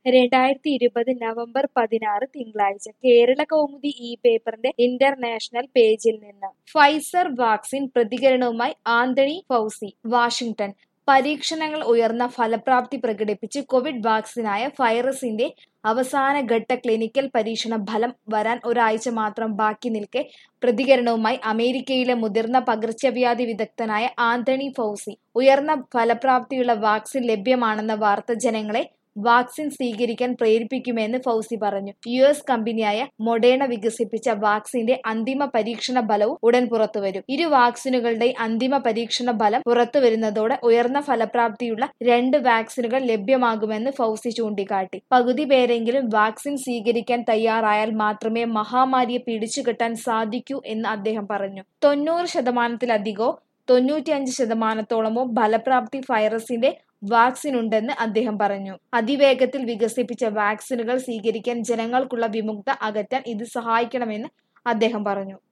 രണ്ടായിരത്തി ഇരുപത് നവംബർ പതിനാറ് തിങ്കളാഴ്ച കേരള കൗമുദി ഈ പേപ്പറിന്റെ ഇന്റർനാഷണൽ പേജിൽ നിന്ന് ഫൈസർ വാക്സിൻ പ്രതികരണവുമായി ആന്റണി ഫൗസി വാഷിംഗ്ടൺ പരീക്ഷണങ്ങൾ ഉയർന്ന ഫലപ്രാപ്തി പ്രകടിപ്പിച്ച് കോവിഡ് വാക്സിനായ ഫൈറസിന്റെ അവസാന ഘട്ട ക്ലിനിക്കൽ പരീക്ഷണ ഫലം വരാൻ ഒരാഴ്ച മാത്രം ബാക്കി നിൽക്കെ പ്രതികരണവുമായി അമേരിക്കയിലെ മുതിർന്ന പകർച്ചവ്യാധി വിദഗ്ധനായ ആന്റണി ഫൗസി ഉയർന്ന ഫലപ്രാപ്തിയുള്ള വാക്സിൻ ലഭ്യമാണെന്ന വാർത്ത ജനങ്ങളെ വാക്സിൻ സ്വീകരിക്കാൻ പ്രേരിപ്പിക്കുമെന്ന് ഫൗസി പറഞ്ഞു യു എസ് കമ്പനിയായ മൊഡേണ വികസിപ്പിച്ച വാക്സിന്റെ അന്തിമ പരീക്ഷണ ഫലവും ഉടൻ പുറത്തുവരും ഇരു വാക്സിനുകളുടെ അന്തിമ പരീക്ഷണ ഫലം പുറത്തുവരുന്നതോടെ ഉയർന്ന ഫലപ്രാപ്തിയുള്ള രണ്ട് വാക്സിനുകൾ ലഭ്യമാകുമെന്ന് ഫൗസി ചൂണ്ടിക്കാട്ടി പകുതി പേരെങ്കിലും വാക്സിൻ സ്വീകരിക്കാൻ തയ്യാറായാൽ മാത്രമേ മഹാമാരിയെ പിടിച്ചുകെട്ടാൻ സാധിക്കൂ എന്ന് അദ്ദേഹം പറഞ്ഞു തൊണ്ണൂറ് ശതമാനത്തിലധികമോ തൊണ്ണൂറ്റിയഞ്ച് ശതമാനത്തോളമോ ഫലപ്രാപ്തി വൈറസിന്റെ വാക്സിൻ ഉണ്ടെന്ന് അദ്ദേഹം പറഞ്ഞു അതിവേഗത്തിൽ വികസിപ്പിച്ച വാക്സിനുകൾ സ്വീകരിക്കാൻ ജനങ്ങൾക്കുള്ള വിമുക്ത അകറ്റാൻ ഇത് സഹായിക്കണമെന്ന് അദ്ദേഹം പറഞ്ഞു